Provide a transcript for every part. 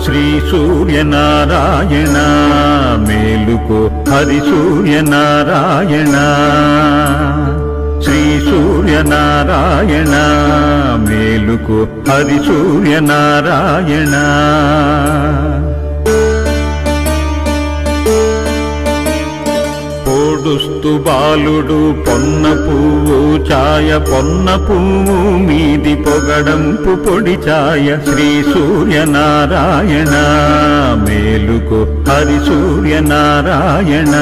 శ్రీ సూర్యనారాయణ మేలుకో హరి సూర్యనారాయణ శ్రీ సూర్యనారాయణ మేలుకో హరి సూర్యనారాయణ పోడుస్తు బాలుడు పొన్న పువ్వు ఛాయ పొన్న పువ్వు మీది పొగడంపు పొడి ఛాయ శ్రీ సూర్యనారాయణ మేలుకో హరి సూర్యనారాయణ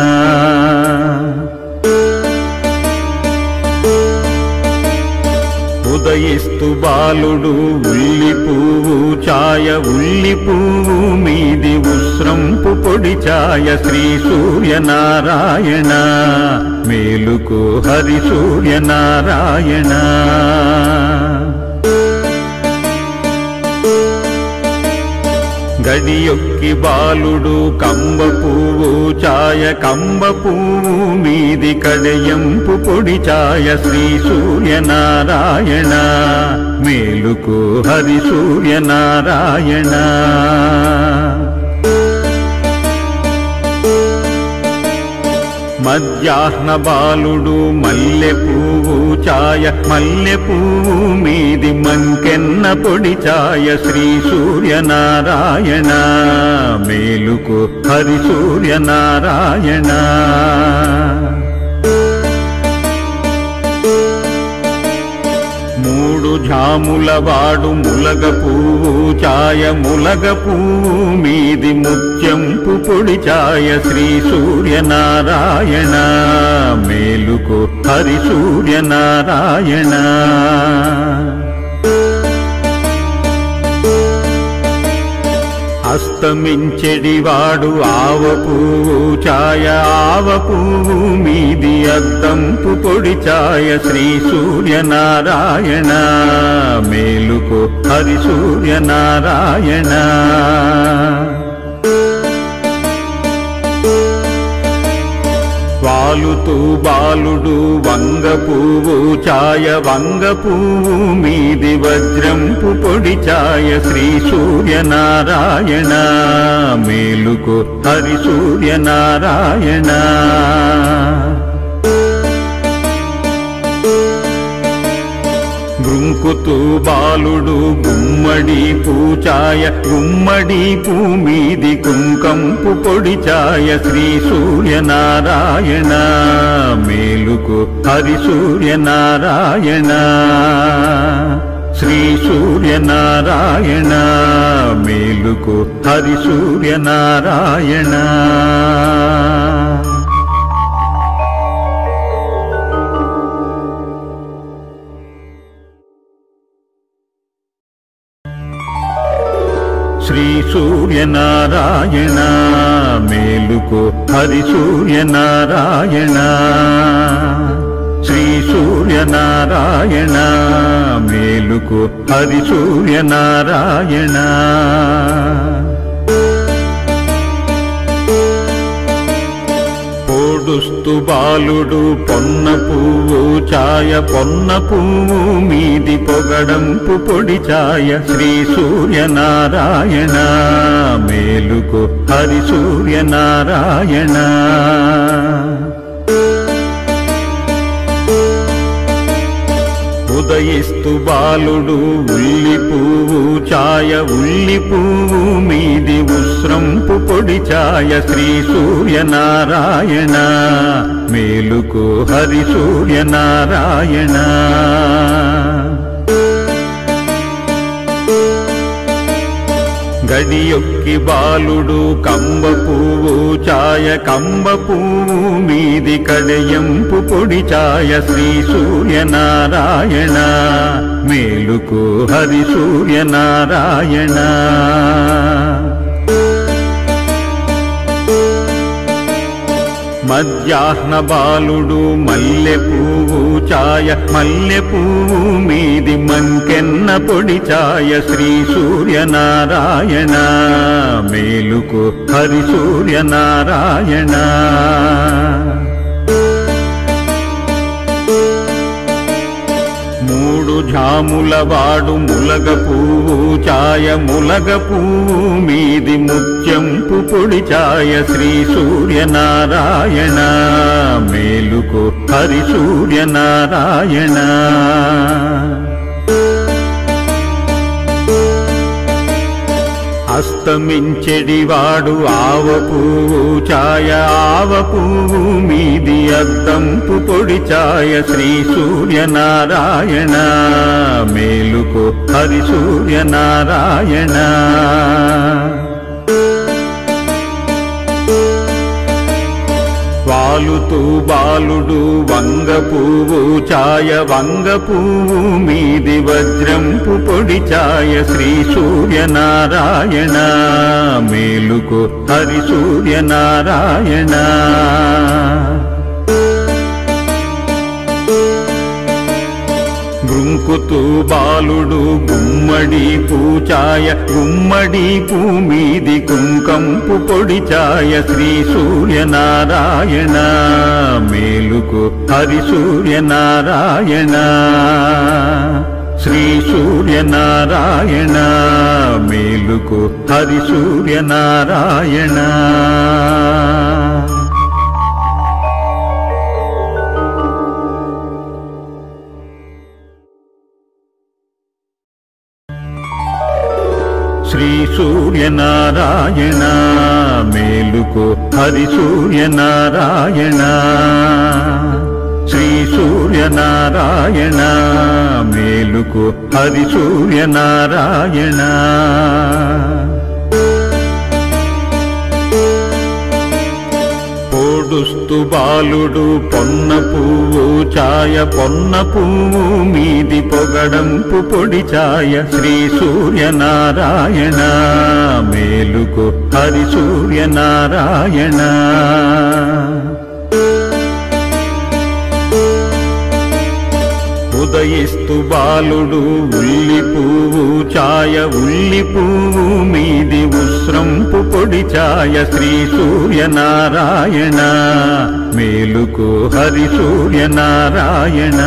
ఉదయిస్తు బాలుడు ఉల్లి పువ్వు ఛాయ ఉల్లి పువ్వు మీది ఉస్రంపు పొడి ఛాయ శ్రీ సూర్యనారాయణ మేలుకో హరి సూర్యనారాయణ గడియొక్కి బాలుడు కంబ పువ్వు ఛాయ కంబ పువ్వు మీది కడయంపు పొడి ఛాయ శ్రీ సూర్యనారాయణ మేలుకో హరి సూర్యనారాయణ మధ్యాహ్న బాలుడు మల్లె పువ్వు ఛాయ మల్లె పువ్వు మీది మంకెన్న పొడి ఛాయ శ్రీ సూర్యనారాయణ మేలుకో హరి సూర్యనారాయణ మూడు ఝాముల వాడు ములగ పువ్వు ఛాయ ములగ పువ్వు మీది ముత్యంపు పొడి ఛాయ శ్రీ సూర్యనారాయణ మేలుకో హరి సూర్యనారాయణ అస్తమించెడివాడు ఆవ పువ్వు ఛాయ ఆవ పువ్వు మీది అద్దంపు పొడి ఛాయ శ్రీ సూర్యనారాయణ మేలుకో హరి సూర్యనారాయణ వాలుతూ బాలుడు వంగ పువ్వు ఛాయ వంగ పువ్వు మీది వజ్రంపు పొడి ఛాయ శ్రీ సూర్యనారాయణ మేలుకో హరి సూర్యనారాయణ బృంకుతూ బాలుడు గుమ్మడి పూచాయ గుమ్మడి పూ మీది కుంకంపు పొడి ఛాయ శ్రీ సూర్యనారాయణ మేలుకు హరి సూర్యనారాయణ శ్రీ సూర్యనారాయణ మేలుకు హరి సూర్యనారాయణ శ్రీ సూర్యనారాయణ మేలుకో హరి సూర్యనారాయణ శ్రీ సూర్యనారాయణ మేలుకో హరి సూర్యనారాయణ పోడుస్తు బాలుడు పొన్న పువ్వు ఛాయ పొన్న పువ్వు మీది పొగడంపు పొడి ఛాయ శ్రీ సూర్యనారాయణ మేలుకో హరి సూర్యనారాయణ ఉదయిస్తు బాలుడు ఉల్లి పువ్వు ఛాయ ఉల్లి పువ్వు మీది ఉస్రంపు పొడి ఛాయ శ్రీ సూర్యనారాయణ మేలుకో హరి సూర్యనారాయణ గడియొక్కి బాలుడు కంబ పువ్వు ఛాయ కంబ పువ్వు మీది కడయంపు పొడి ఛాయ శ్రీ సూర్యనారాయణ మేలుకో హరి సూర్యనారాయణ మధ్యాహ్న బాలుడు మల్లె పువ్వు ఛాయ మల్లె పువ్వు మీది మంకెన్న పొడి ఛాయ శ్రీ సూర్యనారాయణ మేలుకో హరి సూర్యనారాయణ మూడు జాముల వాడు ములగ పువ్వు ఛాయ ములగ పువ్వు మీది ముత్యంపు పొడి ఛాయ శ్రీ సూర్యనారాయణ మేలుకో హరి సూర్యనారాయణ అస్తమించెడివాడు ఆవ పువ్వు ఛాయ ఆవ పువ్వు మీది అద్దంపు పొడి ఛాయ శ్రీ సూర్యనారాయణ మేలుకో హరి సూర్యనారాయణ వాలుతూ బాలుడు వంగ పువ్వు ఛాయ వంగ పువ్వు మీది వజ్రంపు పొడి ఛాయ శ్రీ సూర్యనారాయణ మేలుకో హరి సూర్యనారాయణ బృంకుతూ బాలుడు గుమ్మడి పూచాయ గుమ్మడి పూ మీది కుంకంపు పొడి ఛాయ శ్రీ సూర్యనారాయణ మేలుకు హరి సూర్యనారాయణ శ్రీ సూర్యనారాయణ మేలుకు హరి సూర్యనారాయణ శ్రీ సూర్యనారాయణ మేలుకో హరి సూర్యనారాయణ శ్రీ సూర్యనారాయణ మేలుకో హరి సూర్యనారాయణ పోడుస్తు బాలుడు పొన్న పువ్వు ఛాయ పొన్న పువ్వు మీది పొగడంపు పొడి ఛాయ శ్రీ సూర్యనారాయణ మేలుకు హరి సూర్యనారాయణ ఉదయిస్తు బాలుడు ఉల్లి పువ్వు ఛాయ ఉల్లి పువ్వు మీది ఉస్రంపు పొడి ఛాయ శ్రీ సూర్యనారాయణ మేలుకు హరి సూర్యనారాయణ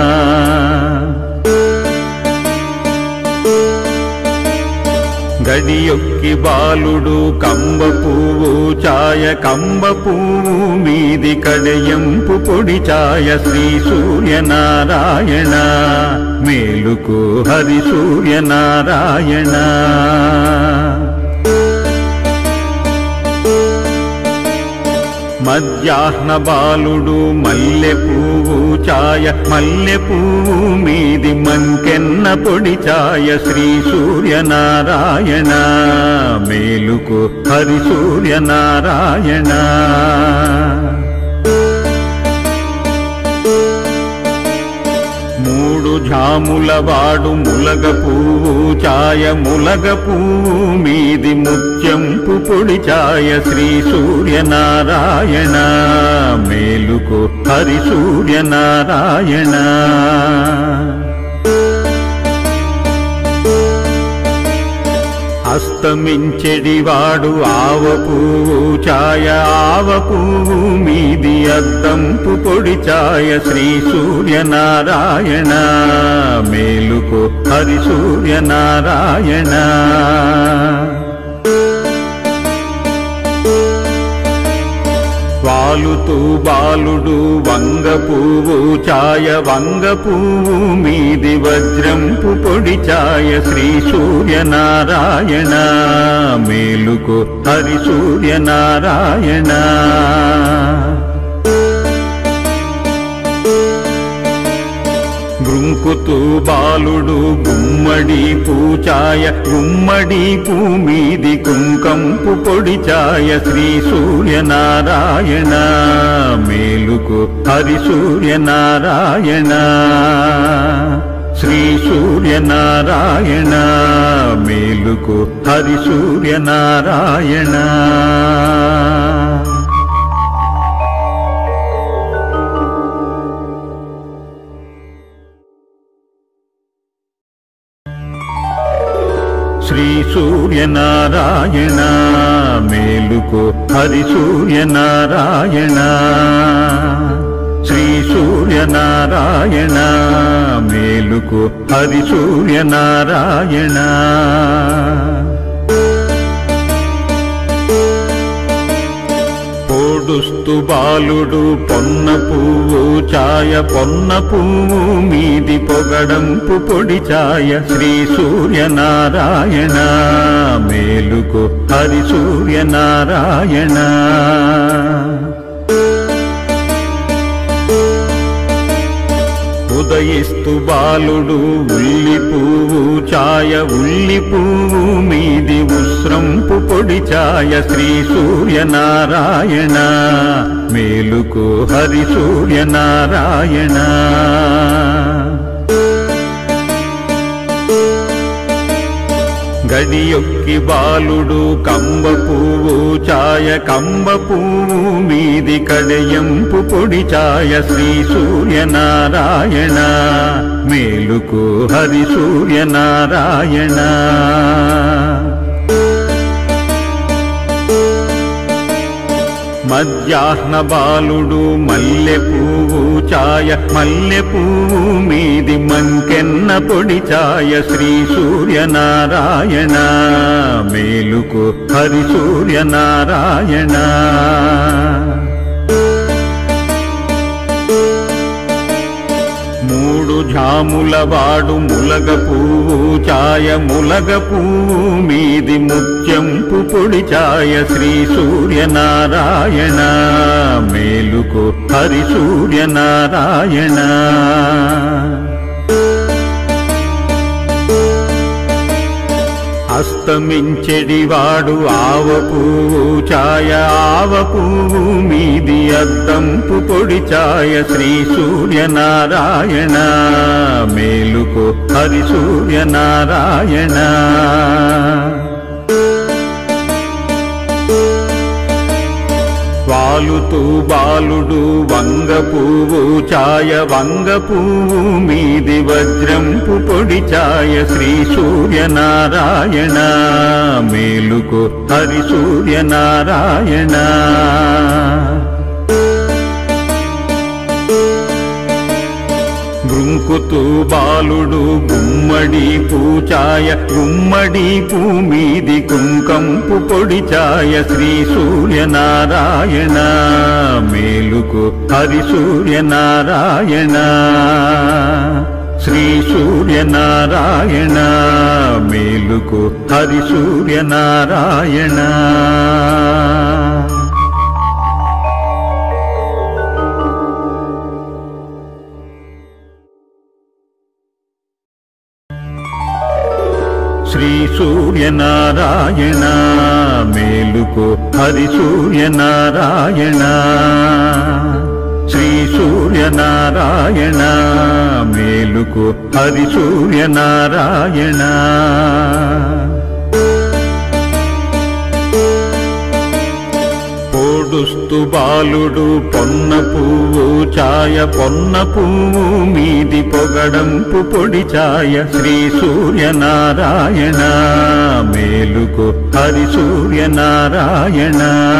గడియొక్కి బాలుడు కంబ పువ్వు ఛాయ కంబ పువ్వు మీది కడయంపు పొడి ఛాయ శ్రీ సూర్యనారాయణ మేలుకు హరి సూర్యనారాయణ మధ్యాహ్న బాలుడు మల్లె పువ్వు ఛాయ మల్లె పువ్వు మీది మంకెన్న పొడి ఛాయ శ్రీ సూర్యనారాయణ మేలుకు హరి సూర్యనారాయణ మూడు జాముల వాడు ములగ పువ్వు ఛాయ ములగ పువ్వు మీది ముత్యంపు పొడి ఛాయ శ్రీ సూర్యనారాయణ మేలుకో హరి సూర్యనారాయణ అస్తమించెడివాడు ఆవ పువ్వు ఛాయ ఆవ పువ్వు మీది అద్దంపు పొడి ఛాయ శ్రీ సూర్యనారాయణ మేలుకో హరి సూర్యనారాయణ వాలుతూ బాలుడు వంగ పువ్వు ఛాయ వంగ పువ్వు మీది వజ్రంపు పొడి ఛాయ శ్రీ సూర్యనారాయణ మేలుకో హరి సూర్యనారాయణ బృంకుతూ బాలుడు గుమ్మడి పూచాయ గుమ్మడి పూ మీది కుంకంపు పొడి ఛాయ శ్రీ సూర్యనారాయణ మేలుకు హరి సూర్యనారాయణ శ్రీ సూర్యనారాయణ మేలుకు హరి సూర్యనారాయణ శ్రీ సూర్యనారాయణ మేలుకో హరి సూర్యనారాయణ శ్రీ సూర్యనారాయణ మేలుకు హరి సూర్యనారాయణ పోడుస్తు బాలుడు పొన్న పువ్వు ఛాయ పొన్న పువ్వు మీది పొగడంపు పొడి ఛాయ శ్రీ సూర్యనారాయణ మేలుకు హరి సూర్యనారాయణ ఉదయిస్తు బాలుడు ఉల్లి పువ్వు ఛాయ ఉల్లి పువ్వు మీది ఉస్రంపు పొడి ఛాయ శ్రీ సూర్యనారాయణ మేలుకు హరి సూర్యనారాయణ గడియొక్కి బాలుడు కంబ పువ్వు ఛాయ కంబ పువ్వు మీది కడయంపు పొడి ఛాయ శ్రీ సూర్యనారాయణ మేలుకు హరి సూర్యనారాయణ మధ్యాహ్న బాలుడు మల్లె పువ్వు ఛాయ మల్లె పువ్వు మీది మంకెన్న పొడి ఛాయ శ్రీ సూర్యనారాయణ మేలుకు హరి సూర్యనారాయణ మూడు ఝాముల వాడు ములగ పువ్వు ఛాయ ములగ పువ్వు మీది ముత్యంపు పొడి ఛాయ శ్రీ సూర్యనారాయణ మేలుకు హరి సూర్యనారాయణ అస్తమించెడివాడు ఆవ పువ్వు ఛాయ ఆవ పువ్వు మీది అద్దంపు పొడి ఛాయ శ్రీ సూర్యనారాయణ మేలుకు హరి సూర్యనారాయణ వాలుతూ బాలుడు వంగ పువ్వు ఛాయ వంగ పువ్వు మీది వజ్రంపు పొడి ఛాయ శ్రీ సూర్యనారాయణ మేలుకు హరి సూర్యనారాయణ బృంకుతూ బాలుడు గుమ్మడి పూచాయ గుమ్మడి పూ మీది కుంకంపు పొడి ఛాయ శ్రీ సూర్యనారాయణ మేలుకు హరి సూర్యనారాయణ శ్రీ సూర్యనారాయణ మేలుకు హరి సూర్యనారాయణ శ్రీ సూర్యనారాయణ మేలుకు హరి సూర్యనారాయణ శ్రీ సూర్యనారాయణ మేలుకు హరి సూర్యనారాయణ పోడుస్తు బాలుడు పొన్న పువ్వు ఛాయ పొన్న పువ్వు మీది పొగడంపు పొడి ఛాయ శ్రీ సూర్యనారాయణ మేలుకు హరి సూర్యనారాయణ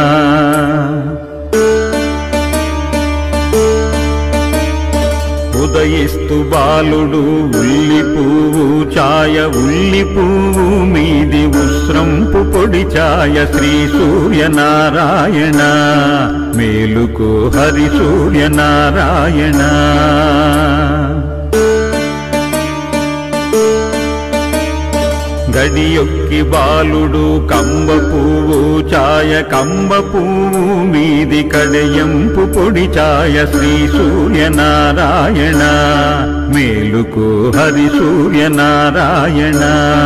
ఉదయిస్తు బాలుడు ఉల్లి పువ్వు ఛాయ ఉల్లి పువ్వు మీది ఉస్రంపు పొడి ఛాయ శ్రీ సూర్యనారాయణ మేలుకు హరి సూర్యనారాయణ గడియొక్కి బాలుడు కంబ పువ్వు ఛాయ కంబ పువ్వు మీది కడయంపు పొడి ఛాయ శ్రీ సూర్యనారాయణ మేలుకు హరి సూర్యనారాయణ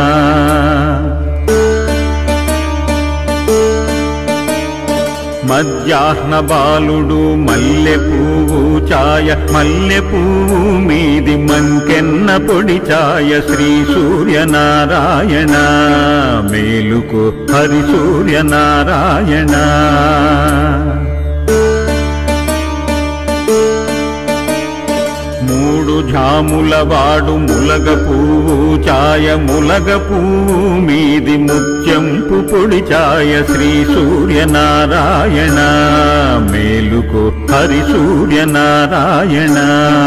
మధ్యాహ్న బాలుడు మల్లె పువ్వు ఛాయ మల్లె పువ్వు మీది మంకెన్న పొడి ఛాయ శ్రీ సూర్యనారాయణ మేలుకు హరి సూర్యనారాయణ మూడు జాముల వాడు ములగ పువ్వు ఛాయ ములగ పువ్వు మీది ముత్యంపు పొడి ఛాయ శ్రీ సూర్యనారాయణ మేలుకో హరి సూర్యనారాయణ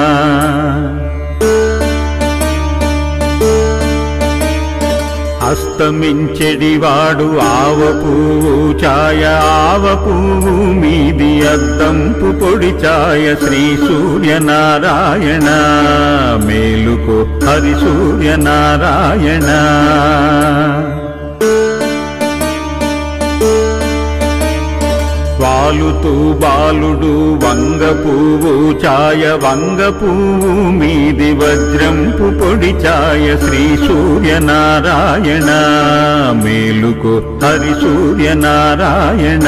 అస్తమించెడివాడు ఆవ పువ్వు ఛాయ ఆవ పువ్వు మీది అద్దంపు పొడి ఛాయ శ్రీ సూర్యనారాయణ మేలుకో హరి సూర్యనారాయణ వాలుతూ బాలుడు వంగ పువ్వు ఛాయ వంగ పువ్వు మీది వజ్రంపు పొడి ఛాయ శ్రీ సూర్యనారాయణ మేలుకో హరి సూర్యనారాయణ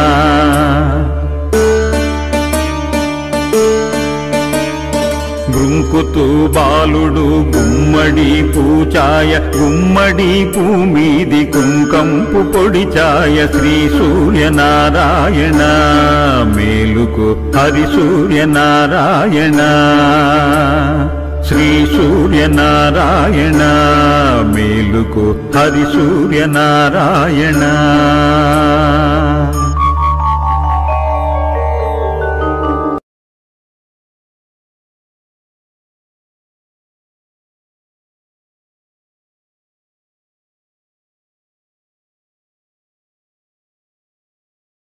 గృంకుతూ బాలుడు గుమ్మడి పూచాయ గుమ్మడి పూమీది కుంకంపు పొడి ఛాయ శ్రీ సూర్యనారాయణ మేలుకు హరి సూర్యనారాయణ శ్రీ సూర్యనారాయణ మేలుకు హరి సూర్యనారాయణ